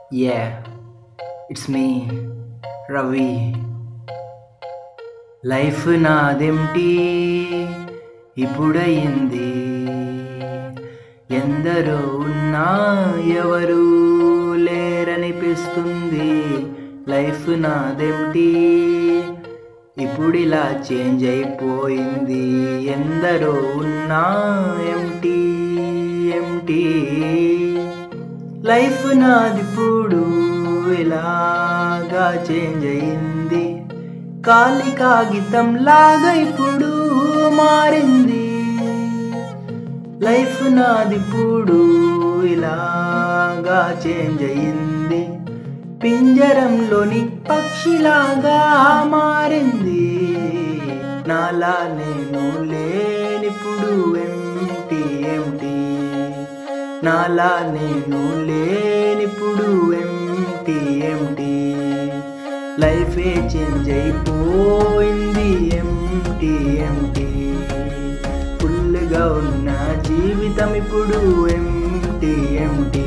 Yeah, it's me, Ravi life నాదెంటి ఇప్పుడయింది ఎందరో ఉన్నా ఎవరు లేరనిపిస్తుంది లైఫ్ నాదెంటి ఇప్పుడిలా చేంజ్ అయిపోయింది ఎందరో ఉన్నా ఎంటీ ఎంటీ లైఫ్ నాదిప్పుడు ఇలాగా చేంజ్ అయింది కాలి కాగితం లాగా ఇప్పుడు మారింది లైఫ్ నాదిప్పుడు ఇలాగా చేంజ్ అయింది పింజరంలోని పక్షిలాగా మారింది నాలా నేను లేనిప్పుడు ఎంటి ఎంటి నాలా నేను లేనిప్పుడు ఎంటి ఎంటి లైఫే చేంజ్ అయిపోయింది ఎంటి ఎంటి ఫుల్గా ఉన్న జీవితం ఇప్పుడు ఎంటి ఎంటి